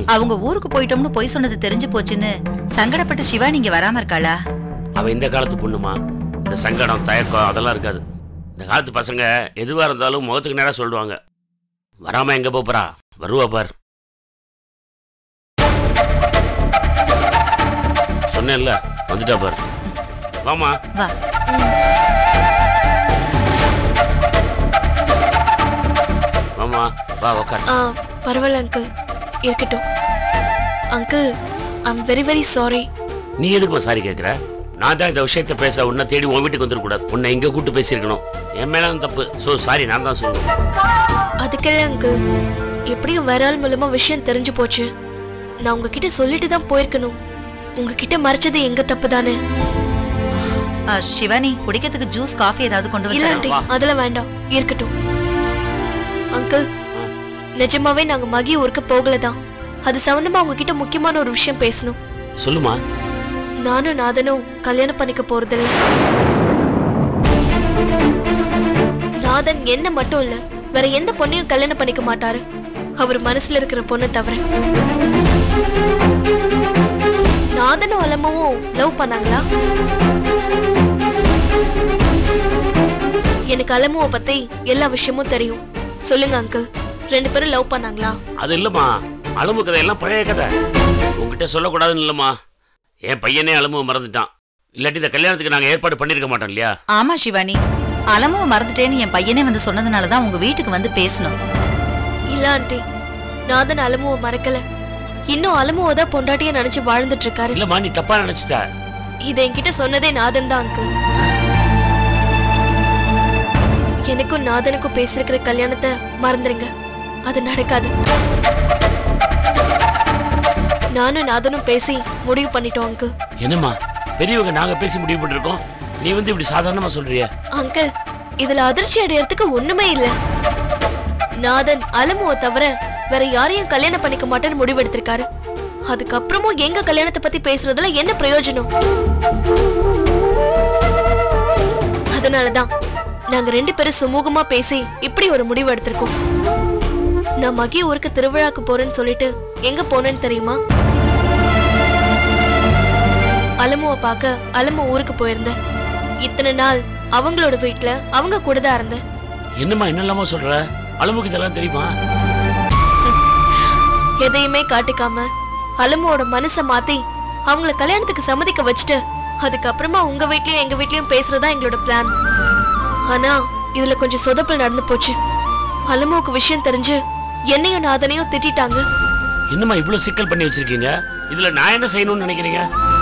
அவங்க ஊருக்கு போயிட்டோம்னு பொய் சொன்னது தெரிஞ்சு போச்சுன்னு சங்கடப்பட்டு சிவா நீங்க வராம இருக்காளா அவ இந்த காலத்து பொண்ணுமா இந்த சங்கடம் தயக்கம் அதெல்லாம் இருக்காது இந்த காலத்து பசங்க எதுவா இருந்தாலும் முகத்துக்கு நேரா சொல்லுவாங்க வராம எங்க போறா வருவா பார் சொன்னேன்ல வந்துட்டா பார் வாமா வா வாமா வா உக்கார் ஆ பரவாயில்ல அங்கிள் இருக்கட்டும் uncle I'm very very sorry நீ எதுக்குமா சாரி கேட்குற நான் தான் இந்த விஷயத்த பேச உன்னை தேடி உன் வீட்டுக்கு வந்துடக்கூடாது உன்னை இங்கே கூட்டு பேசியிருக்கணும் என் மேல தான் தப்பு ஸோ சாரி நான் தான் சொல்லணும் அதுக்கெல்லாம் அங்கிள் எப்படியும் வேற ஆள் மூலமா விஷயம் தெரிஞ்சு போச்சு நான் உங்ககிட்ட சொல்லிட்டு தான் போயிருக்கணும் உங்ககிட்ட மறைச்சது எங்க தப்பு தானே ஆ, சிவானி குடிக்கிறதுக்கு ஜூஸ் காஃபி ஏதாவது கொண்டு இல்ல வந்து ஆண்டி அதெல்லாம் வேண்டாம் இருக்கட்டும் அங்கிள் நிஜமாவே நாங்க மகி ஊருக்கு போகல தான் அது சம்பந்தமா உங்ககிட்ட முக்கியமான ஒரு விஷயம் பேசணும் சொல்லுமா நானும் நாதனும் கல்யாணம் பண்ணிக்க போறதில்ல நாதன் என்ன மட்டும் இல்ல வேற எந்த பொண்ணையும் கல்யாணம் பண்ணிக்க மாட்டாரு அவர் மனசுல இருக்கிற பொண்ணை தவிர நாதனும் அலமாவும் லவ் பண்ணாங்களா எனக்கு அலமுவை பத்தி எல்லா விஷயமும் தெரியும் சொல்லுங்க அங்கிள் ரெண்டு பேரும் லவ் பண்ணாங்களா அது இல்லைம்மா அலும்பு கதையெல்லாம் பழைய கதை உங்ககிட்ட சொல்லக்கூடாதுன்னு இல்லைம்மா என் பையனே அலும்பு மறந்துட்டான் இல்லாட்டி இந்த கல்யாணத்துக்கு நாங்கள் ஏற்பாடு பண்ணியிருக்க மாட்டோம் இல்லையா ஆமா சிவானி அலமுவ மறந்துட்டேன்னு என் பையனே வந்து சொன்னதுனால தான் உங்க வீட்டுக்கு வந்து பேசணும் இல்ல ஆண்டி நாதன் அலமுவை மறக்கல இன்னும் அலமுவை தான் பொண்டாட்டிய நினைச்சு வாழ்ந்துட்டு இருக்காரு இல்லைம்மா நீ தப்பா நினைச்சிட்ட இதை என்கிட்ட சொன்னதே நாதன் தான் அங்கு எனக்கும் நாதனுக்கும் பேசிருக்கிற கல்யாணத்தை மறந்துருங்க அது நடக்காது நானும் நாதனும் பேசி முடிவு பண்ணிட்டோம் அங்கு என்னம்மா பெரியவங்க நாங்கள் பேசி முடிவு பண்ணிருக்கோம் நீ வந்து இப்படி சாதாரணமாக சொல்றிய அங்கிள் இதுல அதிர்ச்சி அடையறதுக்கு ஒண்ணுமே இல்ல நாதன் அலமுவை தவிர வேற யாரையும் கல்யாணம் பண்ணிக்க மாட்டேன்னு முடிவெடுத்திருக்காரு அதுக்கப்புறமும் எங்க கல்யாணத்தை பத்தி பேசுறதுல என்ன பிரயோஜனம் அதனாலதான் நாங்க ரெண்டு பேரும் சுமூகமா பேசி இப்படி ஒரு முடிவு எடுத்திருக்கோம் நான் மகி ஊருக்கு திருவிழாக்கு போறேன்னு சொல்லிட்டு எங்க போனேன்னு தெரியுமா அலமுவை பார்க்க அலமு ஊருக்கு போயிருந்தேன் இத்தனை நாள் அவங்களோட வீட்ல அவங்க கூட தான் இருந்தேன் என்னம்மா என்னெல்லாமோ சொல்ற அலும்புக்கு இதெல்லாம் தெரியுமா எதையுமே காட்டிக்காம அலமுவோட மனசை மாத்தி அவங்கள கல்யாணத்துக்கு சம்மதிக்க வச்சுட்டு அதுக்கப்புறமா உங்க வீட்லயும் எங்க வீட்லயும் பேசுறதா எங்களோட பிளான் ஆனா இதுல கொஞ்சம் சொதப்பல் நடந்து போச்சு அலமுவுக்கு விஷயம் தெரிஞ்சு என்னையும் நாதனையும் திட்டிட்டாங்க என்னம்மா இவ்வளோ சிக்கல் பண்ணி வச்சிருக்கீங்க இதில் நான் என்ன செய்யணும்னு நினைக்கிறீங்க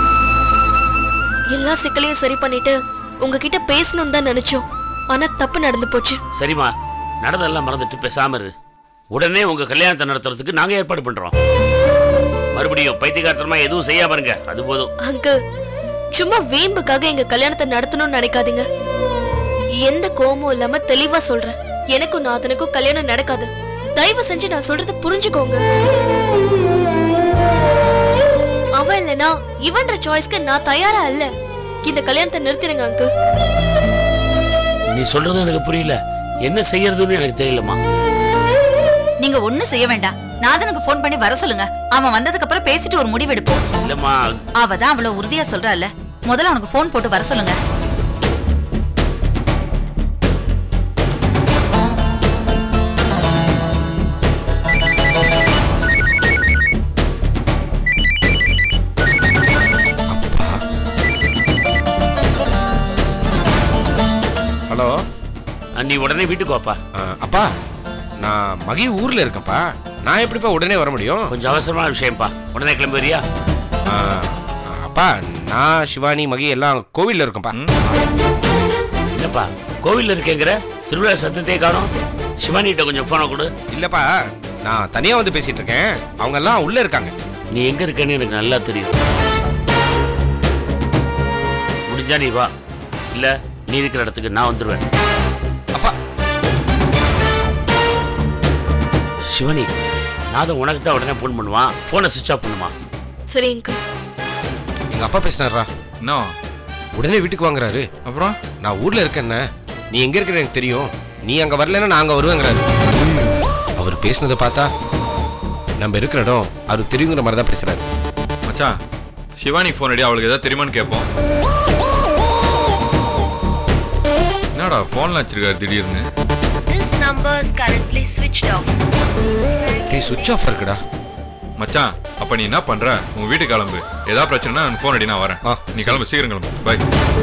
எல்லா சிக்கலையும் சரி பண்ணிட்டு உங்ககிட்ட பேசணும்னு தான் நினைச்சோம் ஆனா தப்பு நடந்து போச்சு சரிம்மா நடந்தெல்லாம் மறந்துட்டு பேசாம இரு உடனே உங்க கல்யாணத்தை நடத்துறதுக்கு நாங்க ஏற்பாடு பண்றோம் மறுபடியும் பைத்தியகாரத்தனமா எதுவும் செய்யாம இருங்க அது போதும் அங்கிள் சும்மா வீம்புக்காக எங்க கல்யாணத்தை நடத்தணும்னு நினைக்காதீங்க எந்த கோமும் இல்லாம தெளிவா சொல்றேன் எனக்கும் நாதனுக்கும் கல்யாணம் நடக்காது தயவு செஞ்சு நான் சொல்றத புரிஞ்சுக்கோங்க அவன் இல்லனா இவன்ற சாய்ஸ்க்கு நான் தயாரா இல்ல இந்த கல்யாணத்தை நிறுத்திடுங்க அங்கிள் நீ சொல்றது எனக்கு புரியல என்ன செய்யறதுன்னு எனக்கு தெரியலம்மா நீங்க ஒண்ணும் செய்ய வேண்டாம் நாதனுக்கு ஃபோன் பண்ணி வர சொல்லுங்க அவன் வந்ததுக்கு அப்புறம் பேசிட்டு ஒரு முடிவு எடுப்போம் இல்லம்மா அவ தான் அவ்வளவு உறுதியா சொல்றால முதல்ல அவனுக்கு ஃபோன் போட்டு வர சொல்லுங்க ஹலோ நீ உடனே வீட்டுக்கு வாப்பா ஆ, அப்பா நான் மகி ஊர்ல இருக்கேன்ப்பா நான் எப்படிப்பா உடனே வர முடியும் கொஞ்சம் அவசரமான விஷயம்ப்பா உடனே கிளம்பி வரியா ஆ, அப்பா நான் சிவானி மகி எல்லாம் கோவில்ல இருக்கேன்ப்பா என்னப்பா கோவில்ல இருக்கேங்கிற திருவிழா சத்தத்தையே காணும் சிவானிகிட்ட கொஞ்சம் போனை கொடு இல்லப்பா நான் தனியா வந்து பேசிட்டு இருக்கேன் அவங்க எல்லாம் உள்ள இருக்காங்க நீ எங்க இருக்கேன்னு எனக்கு நல்லா தெரியும் முடிஞ்சா நீ வா இல்ல நீ இருக்கிற இடத்துக்கு நான் வந்துடுவேன் அப்பா சிவனி நாதம் உனக்கு தான் உடனே ஃபோன் பண்ணுவான் ஃபோனை சுவிச் ஆஃப் பண்ணுமா சரி அங்கிள் எங்க அப்பா பேசினாரா இன்னும் உடனே வீட்டுக்கு வாங்குறாரு அப்புறம் நான் ஊர்ல இருக்கேன்ன நீ எங்க இருக்கிற எனக்கு தெரியும் நீ அங்க வரலன்னா நான் அங்க வருவேங்கிறாரு அவர் பேசினதை பார்த்தா நம்ம இருக்கிற இடம் அவர் தெரியுங்கிற மாதிரி தான் பேசுறாரு மச்சான் சிவானி ஃபோன் அடி அவளுக்கு ஏதாவது தெரியுமான்னு கேட்போம் என்னடா ஃபோன்ல வச்சிருக்காரு திடீர்னு This number is currently switched off. டேய் சுவிட்ச் ஆஃப் இருக்குடா மச்சான் அப்ப நீ என்ன பண்ற உன் வீட்டுக்கு கிளம்பு ஏதாவது பிரச்சனைனா ஃபோன் அடி நான் வரேன் ஆ, நீ சரி. கிளம்பு சீக்கிரம் கிளம்பு பை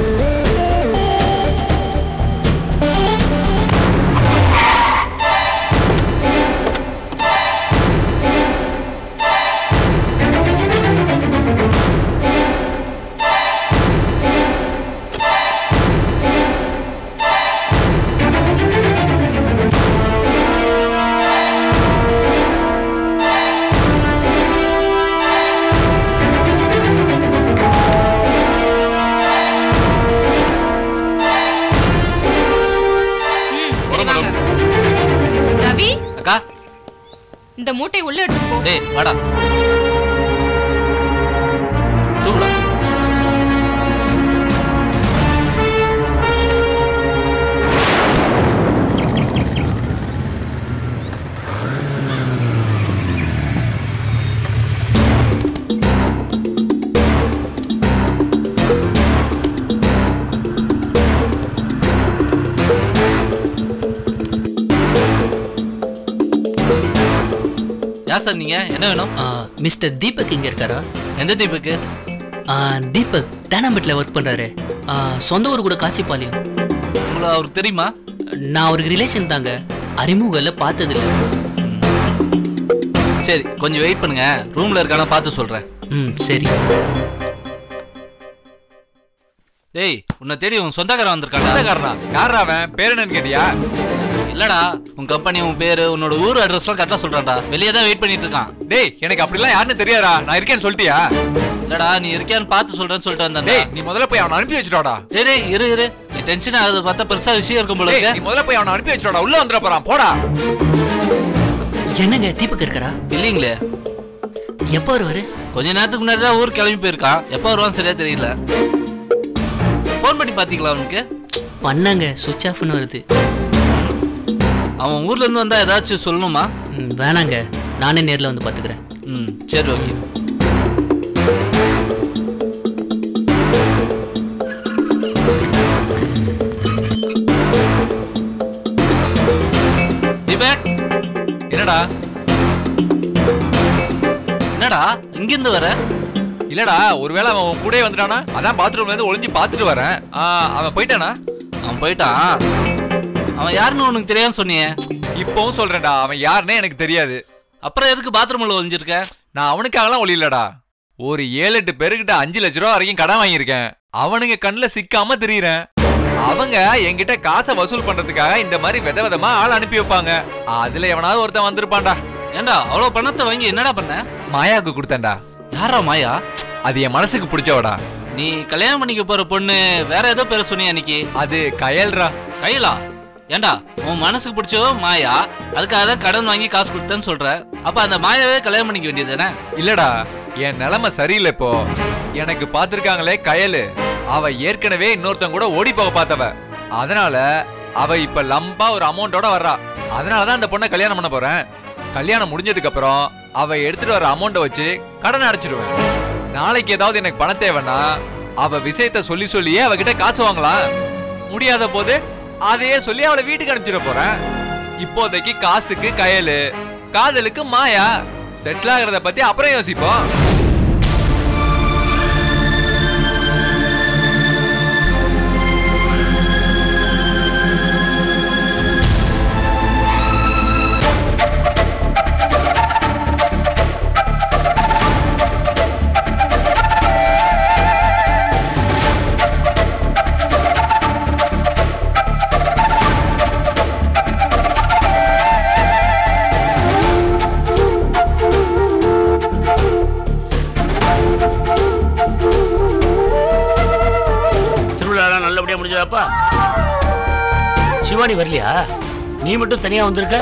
சரி வாங்க ரவி அக்கா இந்த மூட்டை உள்ள எடுத்துட்டு போ டேய் வாடா தூங்கலாம் யார் சார் நீங்க என்ன வேணும் ஆ, மிஸ்டர் தீபக் இங்க இருக்காரா எந்த தீபக்கு ஆ, தீபக் தேனாம்பேட்டில் ஒர்க் பண்றாரு ஆ, சொந்த ஊர் கூட காசிப்பாளையம் உங்களை அவருக்கு தெரியுமா நான் அவருக்கு ரிலேஷன் தாங்க அறிமுகம் இல்லை பார்த்ததில்ல சரி கொஞ்சம் வெயிட் பண்ணுங்க ரூம்ல இருக்கானா பார்த்து சொல்றேன் ம் சரி டேய் உன்னை தேடி உன் சொந்தக்காரன் வந்திருக்காங்க சொந்தக்காரனா யாரா அவன் பேர் என்னன்னு கேட்டியா இல்லடா உன் கம்பெனி உன் பேரு உன்னோட ஊர் அட்ரஸ்லாம் கரெக்டா சொல்றான்டா வெளியே தான் வெயிட் பண்ணிட்டு இருக்கான் டேய் எனக்கு அப்படிலாம் யாருன்னு தெரியாதா நான் இருக்கேன்னு சொல்லிட்டியா இல்லடா நீ இருக்கியான்னு பார்த்து சொல்றேன்னு சொல்லிட்டு வந்தேன் டேய் நீ முதல்ல போய் அவனை அனுப்பி வச்சுடாடா டேய் டேய் இரு இரு நீ டென்ஷன் ஆகுது பார்த்தா பெருசா விஷயம் இருக்கும் போல டேய் நீ இருக்கு முதல்ல போய் அவனை அனுப்பி வச்சுடாடா உள்ள வந்துட போறான் போடா என்னங்க தீபக் இருக்காரா இல்லைங்களே எப்போ வருவாரு கொஞ்ச நேரத்துக்கு முன்னாடி தான் ஊர் கிளம்பி போயிருக்கான் எப்போ வருவான்னு சரியா தெரியல ஃபோன் பண்ணி பாத்தீங்களா அவனுக்கு பண்ணாங்க சுவிட்ச் ஆஃப்னு வருது அவன் ஊர்ல இருந்து வந்தா ஏதாச்சும் சொல்லணுமா ம், வேணாங்க நானே நேரில் வந்து பார்த்துக்கிறேன் ம் சரி ஓகே தீபக் என்னடா என்னடா இங்கிருந்து வர இல்லடா ஒருவேளை அவன் உன் கூடயே வந்துட்டானா அதான் பாத்ரூம்ல இருந்து ஒளிஞ்சு பார்த்துட்டு வரேன் ஆ, அவன் போயிட்டானா அவன் போயிட்டான் அவன் யாருன்னு உனக்கு தெரியாதுன்னு சொன்னியே இப்பவும் சொல்றேன்டா அவன் யாருன்னே எனக்கு தெரியாது அப்புறம் எதுக்கு பாத்ரூம்ல ஒளிஞ்சிருக்க நான் அவனுக்காகலாம் ஒளியிலடா ஒரு ஏழு எட்டு பேருக்கிட்ட அஞ்சு லட்ச ரூபா வரைக்கும் கடன் வாங்கியிருக்கேன் அவனுங்க கண்ணுல சிக்காம திரியிறேன் அவங்க என்கிட்ட காசை வசூல் பண்றதுக்காக இந்த மாதிரி வித விதமா ஆள் அனுப்பி வைப்பாங்க அதுல எவனாவது ஒருத்தன் வந்திருப்பான்டா ஏண்டா அவ்வளவு பணத்தை வாங்கி என்னடா பண்ண மாயாவுக்கு கொடுத்தேன்டா யாரா மாயா அது என் மனசுக்கு பிடிச்சவடா நீ கல்யாணம் பண்ணிக்க போற பொண்ணு வேற ஏதோ பேரை சொன்னியா அன்னைக்கு அது கயல்ரா கையிலா ஏண்டா உன் மனசுக்கு பிடிச்சவ மாயா அதுக்காக தான் கடன் வாங்கி காசு கொடுத்தேன்னு சொல்ற அப்ப அந்த மாயாவே கல்யாணம் பண்ணிக்க வேண்டியது இல்லடா என் நிலைமை சரியில்லை இப்போ எனக்கு பார்த்திருக்காங்களே கயலு அவ ஏற்கனவே இன்னொருத்தன் கூட ஓடி போக பார்த்தவ அதனால அவ இப்ப லம்பா ஒரு அமௌண்டோட வர்றா அதனாலதான் அந்த பொண்ணை கல்யாணம் பண்ண போறேன் கல்யாணம் முடிஞ்சதுக்கு அப்புறம் அவ எடுத்துட்டு வர அமௌண்ட்டை வச்சு கடன் அடைச்சிடுவேன் நாளைக்கு ஏதாவது எனக்கு பணம் தேவைன்னா அவ விஷயத்த சொல்லி சொல்லியே அவகிட்ட காசு வாங்கலாம் முடியாத போது அதையே சொல்லி அவளை வீட்டுக்கு அனுப்பிச்சிட போறேன் இப்போதைக்கு காசுக்கு கயலு காதலுக்கு மாயா செட்டில் ஆகிறத பத்தி அப்புறம் யோசிப்போம் திருவிழாலாம் நல்லபடியா முடிஞ்சதாப்பா சிவானி வரலையா நீ மட்டும் தனியா வந்திருக்க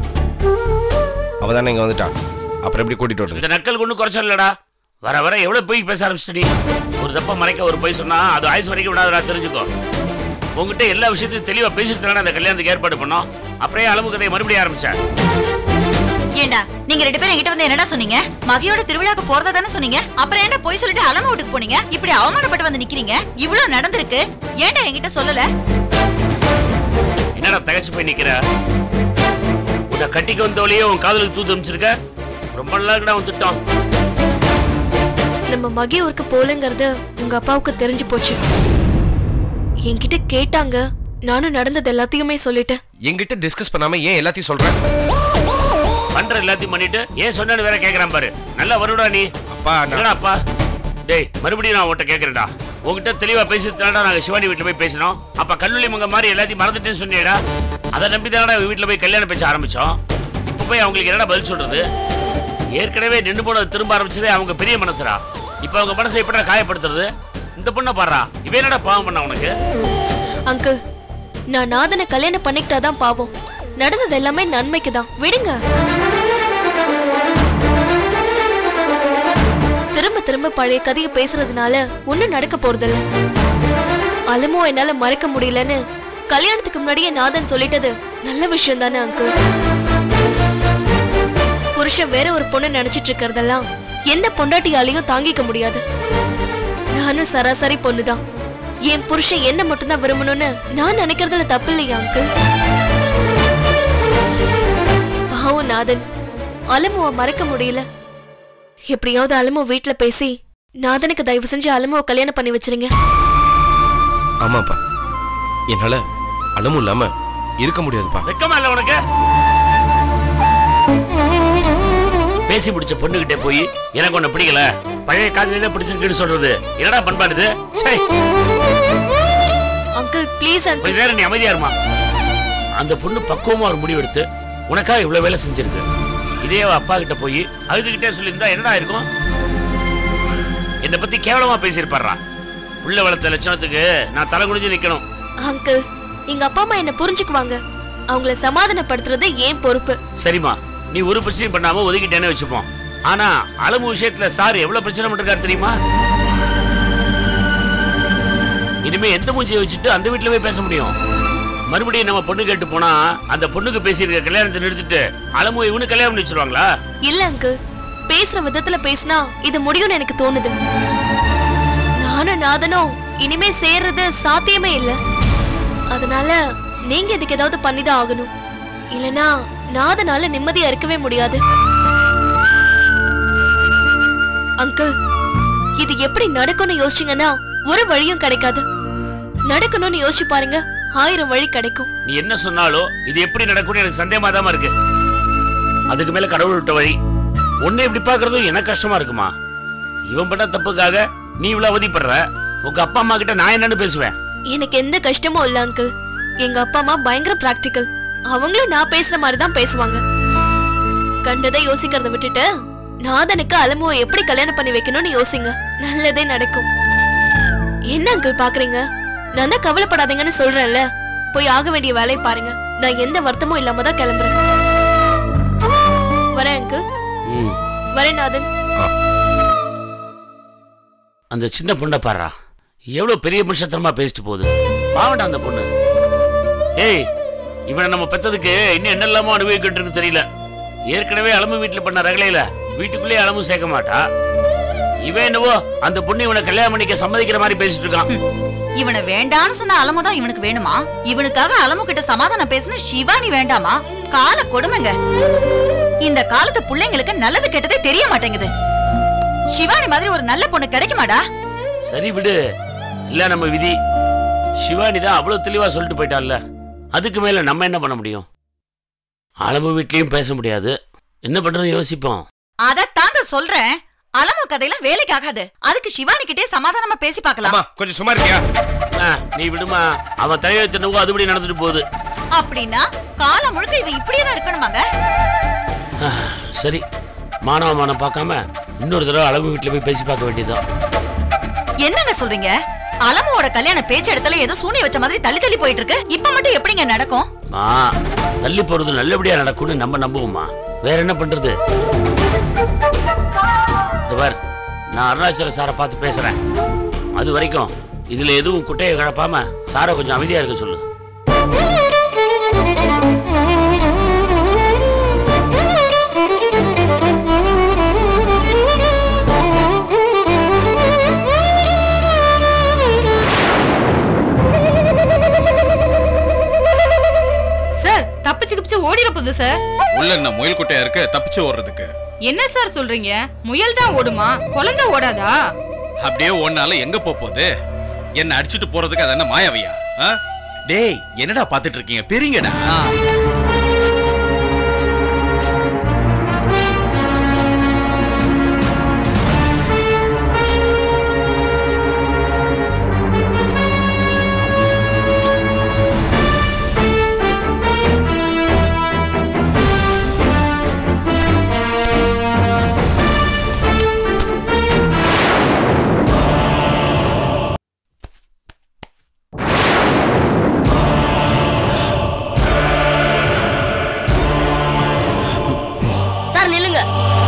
அவ தானே இங்க வந்துட்டான் அப்புறம் எப்படி கூட்டிட்டு வருது இந்த நக்கல் ஒன்றும் குறைச்சலடா வர வர எவ்வளவு பொய் பேச ஆரம்பிச்சிட்ட நீ ஒரு தப்பா மறைக்க ஒரு பொய் சொன்னா அது ஆயுஸ் வரைக்கும் விடாதடா தெரிஞ்சுக்கோ உங்ககிட்ட எல்லா விஷயத்தையும் தெளிவா பேசிட்டு தானே அந்த கல்யாணத்துக்கு ஏற்பாடு பண்ணோம் அப்புறம் ஏன் அளவு கதையை மறுபடியும் ஆரம்பிச்ச ஏண்டா நீங்க ரெண்டு பேரும் என்கிட்ட வந்து என்னடா சொன்னீங்க மகையோட திருவிழாக்கு போறதா தானே சொன்னீங்க அப்புறம் ஏன்டா போய் சொல்லிட்டு அலம வீட்டுக்கு போனீங்க இப்படி அவமானப்பட்டு வந்து நிக்கிறீங்க இவ்வளவு நடந்திருக்கு ஏன்டா என்கிட்ட சொல்லல என்னடா தகச்சு போய் நிக்கிற உன்னை கட்டிக்கு வந்தவளையே உன் காதலுக்கு தூத்து அமிச்சிருக்க ரொம்ப நல்லா இருக்குடா உன் திட்டம் நம்ம மகி ஊருக்கு போலங்கிறது உங்க அப்பாவுக்கு தெரிஞ்சு போச்சு என்கிட்ட கேட்டாங்க நானும் நடந்தது எல்லாத்தையுமே சொல்லிட்டேன் என்கிட்ட டிஸ்கஸ் பண்ணாம ஏன் எல்லாத்தையும் சொல்ற பண்ற எல்லாத்தையும் பண்ணிட்டு ஏன் சொன்னு வேற கேக்குறான் பாரு நல்லா வருடா நீ அப்பா நான் என்னடா அப்பா டேய் மறுபடியும் நான் உன்கிட்ட கேக்குறேன்டா உன்கிட்ட தெளிவா பேசிட்டு நாங்க சிவானி வீட்டுல போய் பேசினோம் அப்ப கல்லூரி மங்க மாதிரி எல்லாத்தையும் மறந்துட்டேன்னு சொன்னியடா அதை நம்பி தானடா வீட்டுல போய் கல்யாணம் பேச ஆரம்பிச்சோம் இப்ப போய் அவங்களுக்கு என்னடா பதில் சொல்றது ஏற்கனவே நின்று போனது திரும்ப ஆரம்பிச்சதே அவங்க பெரிய மனசுடா இப்ப அவங்க மனசை எப்படிடா காயப்படுத்துறது இந்த பொண்ணை பாடுறா இவன் என்னடா பாவம் பண்ண உனக்கு அங்கிள் நான் நாதனை கல்யாணம் பண்ணிக்கிட்டாதான் பாவம் நடந்தது எல்லாமே நன்மைக்கு தான் விடுங்க திரும்ப திரும்ப பழைய கதையை பேசுறதுனால ஒண்ணும் நடக்க போறதில்ல அலமோ என்னால மறக்க முடியலன்னு கல்யாணத்துக்கு முன்னாடியே நாதன் சொல்லிட்டது நல்ல விஷயம் தானே அங்கிள் புருஷன் வேற ஒரு பொண்ணு நினைச்சிட்டு இருக்கறதெல்லாம் எந்த பொண்டாட்டியாலையும் தாங்கிக்க முடியாது நானும் சராசரி பொண்ணுதான் என் புருஷன் என்ன மட்டும்தான் விரும்பணும்னு நான் நினைக்கிறதுல தப்பு இல்லையா அங்கிள் பாவம் நாதன் அலமுவ மறக்க முடியல எப்படியாவது அலமு வீட்ல பேசி நாதனுக்கு தயவு செஞ்சு அலமுவ கல்யாணம் பண்ணி வச்சிருங்க ஆமாப்பா என்னால அலமும் இல்லாம இருக்க முடியாதுப்பா வெக்கமா இல்ல உனக்கு பேசி முடிச்ச பொண்ணுகிட்ட போய் எனக்கு ஒண்ணு பிடிக்கல பழைய காதலே தான் பிடிச்சிருக்குன்னு சொல்றது என்னடா பண்பாடு இது சரி அங்கிள் ப்ளீஸ் அங்கிள் கொஞ்ச நேரம் நீ அமைதியா இருமா அந்த பொண்ணு பக்குவமா ஒரு முடிவு எடுத்து உனக்காக இவ்வளவு வேலை செஞ்சிருக்கு இதே அவ அப்பா கிட்ட போய் அழுதுகிட்டே சொல்லியிருந்தா என்னடா இருக்கும் என்னை பத்தி கேவலமா பேசியிருப்பாரா புள்ள வளர்த்த லட்சணத்துக்கு நான் தலை குனிஞ்சு நிக்கணும் அங்கிள் எங்க அப்பா அம்மா என்ன புரிஞ்சுக்குவாங்க அவங்கள சமாதானப்படுத்துறது ஏன் பொறுப்பு சரிம்மா நீ ஒரு பிரச்சனையும் பண்ணாம ஒதுக்கிட்டேன்னு வச்சுப்போம் ஆனா அளவு விஷயத்துல சார் எவ்வளவு பிரச்சனை பண்ணிருக்காரு தெரியுமா இனிமே எந்த மூஞ்சியை வச்சுட்டு அந்த வீட்டுல போய் பேச முடியும் மறுபடியும் நம்ம பொண்ணு கேட்டு போனா அந்த பொண்ணுக்கு பேசியிருக்க கல்யாணத்தை நிறுத்திட்டு அளமு இவனு கல்யாணம் பண்ணி வச்சிருவாங்களா இல்ல அங்கிள் பேசுற விதத்துல பேசினா இது முடியும்னு எனக்கு தோணுது நானும் நாதனும் இனிமே சேர்றது சாத்தியமே இல்ல அதனால நீங்க இதுக்கு ஏதாவது பண்ணிதான் ஆகணும் இல்லனா நாதனால நிம்மதியா இருக்கவே முடியாது அங்கிள் இது எப்படி நடக்கும்னு யோசிச்சீங்கன்னா ஒரு வழியும் கிடைக்காது நடக்கணும்னு யோசிச்சு பாருங்க ஆயிரம் வழி கிடைக்கும் நீ என்ன சொன்னாலோ இது எப்படி நடக்கும்னு எனக்கு சந்தேகமா தான் இருக்கு அதுக்கு மேல கடவுள் விட்ட வழி உன்னை இப்படி பாக்குறதும் எனக்கு கஷ்டமா இருக்குமா இவன் பண்ண தப்புக்காக நீ இவ்வளவு அவதிப்படுற உங்க அப்பா அம்மா கிட்ட நான் என்னன்னு பேசுவேன் எனக்கு எந்த கஷ்டமும் இல்ல அங்கிள் எங்க அப்பா அம்மா பயங்கர பிராக்டிக்கல் அவங்களும் நான் பேசுற மாதிரி தான் பேசுவாங்க கண்டதை யோசிக்கிறத விட்டுட்டு நாதனுக்கு அலமுவை எப்படி கல்யாணம் பண்ணி வைக்கணும்னு யோசிங்க நல்லதே நடக்கும் என்ன அங்கிள் பாக்குறீங்க நான் தான் கவலைப்படாதீங்கன்னு சொல்றேன்ல போய் ஆக வேண்டிய வேலையை பாருங்க நான் எந்த வருத்தமும் இல்லாம தான் கிளம்புறேன் வரேன் அங்கிள் ம். வரேன் நாதன் அந்த சின்ன பொண்ணை பாடுறா எவ்வளவு பெரிய மனுஷத்தனமா பேசிட்டு போகுது பாவண்டா அந்த பொண்ணு ஏய் இவனை நம்ம பெத்ததுக்கு இன்னும் என்னெல்லாமோ அனுபவிக்கிட்டு இருக்கு தெரியல ஏற்கனவே அலமு வீட்டுல பண்ண ரகலையில வீட்டுக்குள்ளேயே அலமு சேர்க்க மாட்டா இவன் என்னவோ அந்த பொண்ணு இவனை கல்யாணம் பண்ணிக்க சம்மதிக்கிற மாதிரி பேசிட்டு இருக்கான் இவனை வேண்டான்னு சொன்ன அலமு தான் இவனுக்கு வேணுமா இவனுக்காக அலமு கிட்ட சமாதானம் பேசின சிவானி வேண்டாமா கால கொடுமைங்க இந்த காலத்து பிள்ளைங்களுக்கு நல்லது கெட்டதே தெரிய மாட்டேங்குது சிவானி மாதிரி ஒரு நல்ல பொண்ணு கிடைக்குமாடா சரி விடு இல்ல நம்ம விதி சிவானி தான் அவ்வளவு தெளிவா சொல்லிட்டு போயிட்டால்ல அதுக்கு மேல நம்ம என்ன பண்ண முடியும் அலமு வீட்லயும் பேச முடியாது என்ன பண்றது யோசிப்போம் அதத்தாங்க சொல்றேன் அலமு கதையெல்லாம் வேலைக்கு ஆகாது அதுக்கு சிவானி கிட்டே சமாதானமா பேசி பார்க்கலாம் கொஞ்சம் சும்மா இருக்கியா ஆ, நீ விடுமா அவன் தலையெழுத்தினவோ அதுபடி நடந்துட்டு போகுது அப்படின்னா காலம் முழுக்க இவன் இப்படியே தான் இருக்கணுமாங்க ஆ, சரி மானவ மானம் பார்க்காம இன்னொரு தடவை அளவு வீட்டுல போய் பேசி பார்க்க வேண்டியதுதான் என்னங்க சொல்றீங்க அலமுவோட கல்யாண பேச்சு இடத்துல ஏதோ சூனி வச்ச மாதிரி தள்ளி தள்ளி போயிட்டு இருக்கு இப்ப மட்டும் எப்படிங்க நடக்கும் மா தள்ளி போறது நல்லபடியா நடக்கும்னு நம்ம நம்புவோமா வேற என்ன பண்றது இந்த பார் நான் அருணாச்சல சாரை பார்த்து பேசுறேன் அது வரைக்கும் இதுல எதுவும் குட்டையை கலப்பாம சாரை கொஞ்சம் அமைதியா இருக்க சொல்லு ஓடிட போகுது சார் உள்ள என்ன முயல் குட்டையா இருக்கு தப்பிச்சு ஓடுறதுக்கு என்ன சார் சொல்றீங்க முயல் தான் ஓடுமா குழந்தை ஓடாதா அப்படியே ஒன்னால எங்க போப் போகுது என்ன அடிச்சிட்டு போறதுக்கு அது என்ன மாயாவியா ஆ? டேய் என்னடா பாத்துட்டு இருக்கீங்க பெரியங்கடா சார் நில்லுங்க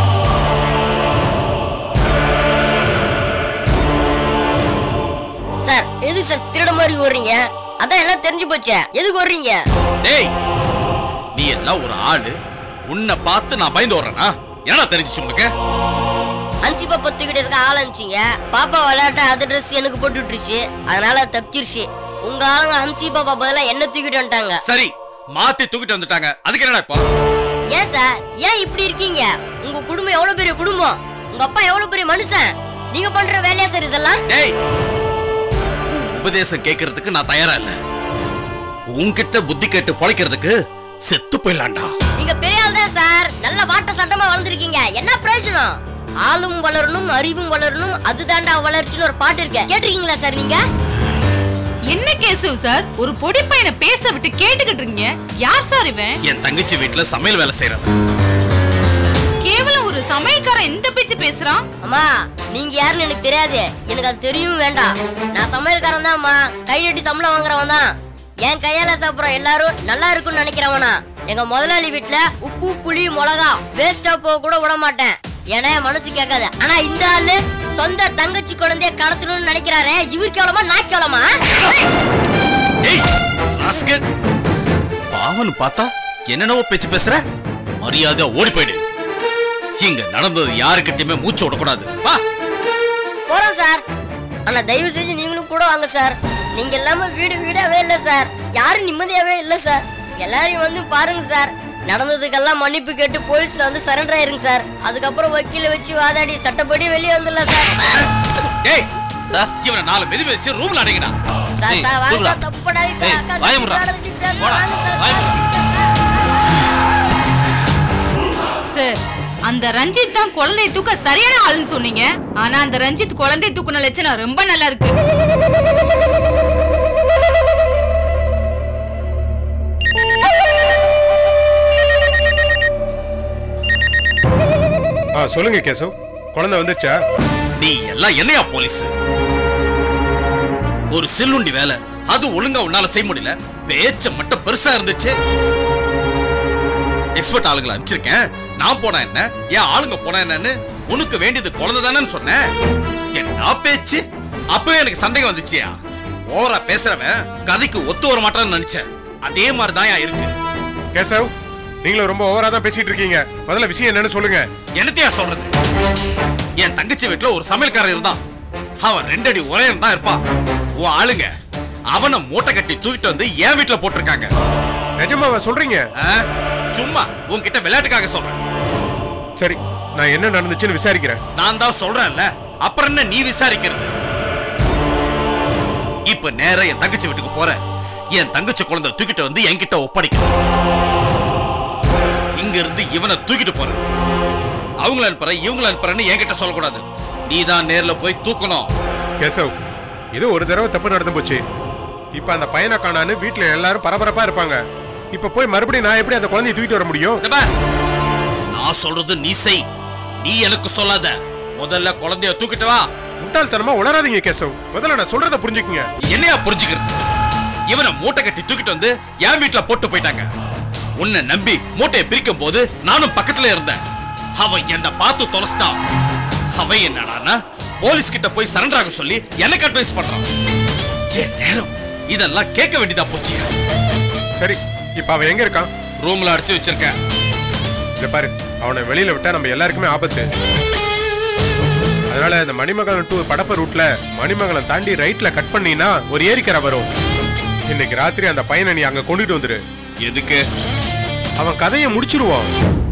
சார் எதுக்கு சார் திருட மாதிரி ஓடுறீங்க அதான் எல்லாம் தெரிஞ்சு போச்சே எதுக்கு ஓடுறீங்க டேய் நீ எல்லாம் ஒரு ஆளு உன்னை பார்த்து நான் பயந்து ஓடுறேனா என்னடா தெரிஞ்சுச்சு உனக்கு அன்சி பாப்பா தூக்கிட்டு இருக்க ஆள் அனுப்பிச்சிங்க பாப்பா விளையாட்ட அது ட்ரெஸ் எனக்கு போட்டு விட்டுருச்சு அதனால தப்பிச்சிருச்சு உங்க ஆளுங்க ஹம்சி பாப்பா பதிலா என்ன தூக்கிட்டு வந்துட்டாங்க சரி மாத்தி தூக்கிட்டு வந்துட்டாங்க அதுக்கு என்னடா இப்போ ஏன் சார் ஏன் இப்படி இருக்கீங்க உங்க குடும்பம் எவ்வளவு பெரிய குடும்பம் உங்க அப்பா எவ்வளவு பெரிய மனுஷன் நீங்க பண்ற வேலையா சார் இதெல்லாம் டேய் உன் உபதேசம் கேட்கறதுக்கு நான் தயாரா இல்ல உன்கிட்ட புத்தி கேட்டு பொழைக்கிறதுக்கு செத்து போயிடலாம்டா நீங்க பெரிய ஆள் தான் சார் நல்ல வாட்ட சட்டமா வளர்ந்துருக்கீங்க என்ன பிரயோஜனம் ஆளும் வளரணும் அறிவும் வளரணும் அதுதான்டா வளர்ச்சின்னு ஒரு பாட்டு இருக்கு கேட்டிருக்கீங்களா சார் நீங்க என்ன கேசவ் சார் ஒரு பொடி பையனை பேச விட்டு கேட்டுக்கிட்டு இருக்கீங்க யார் சார் இவன் என் தங்கச்சி வீட்டுல சமையல் வேலை செய்யறவன் கேவலம் ஒரு சமயக்காரன் எந்த பேச்சு பேசுறான் அம்மா நீங்க யாருன்னு எனக்கு தெரியாது எனக்கு அது தெரியவும் வேண்டாம் நான் சமையல்காரன் தான் அம்மா கை நட்டி சம்பளம் வாங்குறவன் தான் என் கையால சாப்பிடுற எல்லாரும் நல்லா இருக்கும்னு நினைக்கிறவனா எங்க முதலாளி வீட்ல உப்பு புளி மிளகா வேஸ்டா போக கூட விட மாட்டேன் ஏன்னா என் மனசு கேட்காது ஆனா இந்த ஆளு சொந்த தங்கச்சி குழந்தைய கடத்தணும்னு நினைக்கிறாரே இவர் கேவலமா நான் கேவலமா ஏய் ராஸ்கல் பாவன் பார்த்தா என்னென்னவோ பேச்சு பேசுற மரியாதை ஓடி போயிடு இங்க நடந்தது யாருக்கிட்டயுமே மூச்சு விடக்கூடாது வா போறோம் சார் ஆனா தயவு செஞ்சு நீங்களும் கூட வாங்க சார் நீங்க இல்லாம வீடு வீடாவே இல்ல சார் யாரும் நிம்மதியாவே இல்ல சார் எல்லாரையும் வந்து பாருங்க சார் நடந்ததுக்கெல்லாம் மன்னிப்பு கேட்டு போலீஸ்ல வந்து சரண்டர் ஆயிருங்க சார் அதுக்கப்புறம் வக்கீல வச்சு வாதாடி சட்டப்படி வெளியே வந்துடலாம் சார் டேய் சார் இவனை நாலு மெதி வச்சு ரூம்ல அடைங்கடா சார் சார் வாங்க சார் தப்பு பண்ணாதீங்க சார் ஏய், அக்கா வாயை தப்பு மூடுடா. நடந்துட்டு பேசுறேன். போடா, வாங்க சார் வாயை சார் அந்த ரஞ்சித் தான் குழந்தைய தூக்க சரியான ஆளுன்னு சொன்னீங்க ஆனா அந்த ரஞ்சித் குழந்தைய தூக்குன லட்சணம் ரொம்ப நல்லா இருக்கு ஆ சொல்லுங்க கேசவ் குழந்தை வந்துச்சா நீ எல்லாம் என்னையா போலீஸ் ஒரு சில்லுண்டி வேலை அது ஒழுங்கா உன்னால செய்ய முடியல பேச்ச மட்டும் பெருசா இருந்துச்சு எக்ஸ்பர்ட் ஆளுங்களை அனுப்பிச்சிருக்கேன் நான் போனா என்ன என் ஆளுங்க போனா என்னன்னு உனக்கு வேண்டியது குழந்தை தானேன்னு சொன்னேன் என்ன பேச்சு அப்பவே எனக்கு சந்தேகம் வந்துச்சியா ஓவரா பேசுறவன் கதைக்கு ஒத்து வர மாட்டான்னு நினைச்சேன் அதே மாதிரி தான் இருக்கு கேசவ் நீங்களும் ரொம்ப ஓவரா தான் பேசிட்டு இருக்கீங்க முதல்ல விஷயம் என்னன்னு சொல்லுங்க என்னத்தையா சொல்றது என் தங்கச்சி வீட்டுல ஒரு சமையல்காரர் இருந்தான் அவன் ரெண்டடி உரையம் தான் இருப்பான் உன் ஆளுங்க அவனை மூட்டை கட்டி தூக்கிட்டு வந்து என் வீட்டுல போட்டிருக்காங்க நிஜமாவா சொல்றீங்க சும்மா உன்கிட்ட விளையாட்டுக்காக சொல்றேன் சரி நான் என்ன நடந்துச்சுன்னு விசாரிக்கிறேன் நான் தான் சொல்றேன்ல அப்புறம் என்ன நீ விசாரிக்கிறது இப்ப நேரா என் தங்கச்சி வீட்டுக்கு போற என் தங்கச்சி குழந்தை தூக்கிட்டு வந்து என்கிட்ட ஒப்படைக்கணும் இங்க இருந்து இவனை தூக்கிட்டு போற அவங்கள அனுப்புற இவங்கள அனுப்புறன்னு என்கிட்ட சொல்லக்கூடாது நீ தான் நேர்ல போய் தூக்கணும் கேசவ் இது ஒரு தடவை தப்பு நடந்து போச்சு இப்ப அந்த பையனை காணான்னு வீட்டுல எல்லாரும் பரபரப்பா இருப்பாங்க இப்ப போய் மறுபடியும் நான் எப்படி அந்த குழந்தையை தூக்கிட்டு வர முடியும் இந்த பார், நான் சொல்றது நீ செய் நீ எனக்கு சொல்லாத முதல்ல குழந்தைய தூக்கிட்டு வா முட்டாள்தனமா உளராதீங்க கேசவ் முதல்ல நான் சொல்றத புரிஞ்சுக்குங்க என்னையா புரிஞ்சுக்கிறது இவனை மூட்டை கட்டி தூக்கிட்டு வந்து என் வீட்டுல போட்டு போயிட்டாங்க உன்னை நம்பி மூட்டையை பிரிக்கும் போது நானும் பக்கத்துல இருந்தேன் அவன் என்னை பார்த்து தொலைச்சிட்டான் அவன் என்னடான்னா போலீஸ் கிட்ட போய் சரண்டர் ஆக சொல்லி எனக்கு அட்வைஸ் பண்றான் என் நேரம் இதெல்லாம் கேட்க வேண்டியதா போச்சு சரி இப்ப அவன் எங்க இருக்கான் ரூம்ல அடைச்சு வச்சிருக்கேன் இத பாரு அவனை வெளியில விட்டா நம்ம எல்லாருக்குமே ஆபத்து அதனால இந்த மணிமங்கலம் டு படப்ப ரூட்ல மணிமங்கலம் தாண்டி ரைட்ல கட் பண்ணினா ஒரு ஏரிக்கரை வரும் இன்னைக்கு ராத்திரி அந்த பையனை நீ அங்க கொண்டுட்டு வந்துரு எதுக்கு அவன் கதையை முடிச்சிருவோம்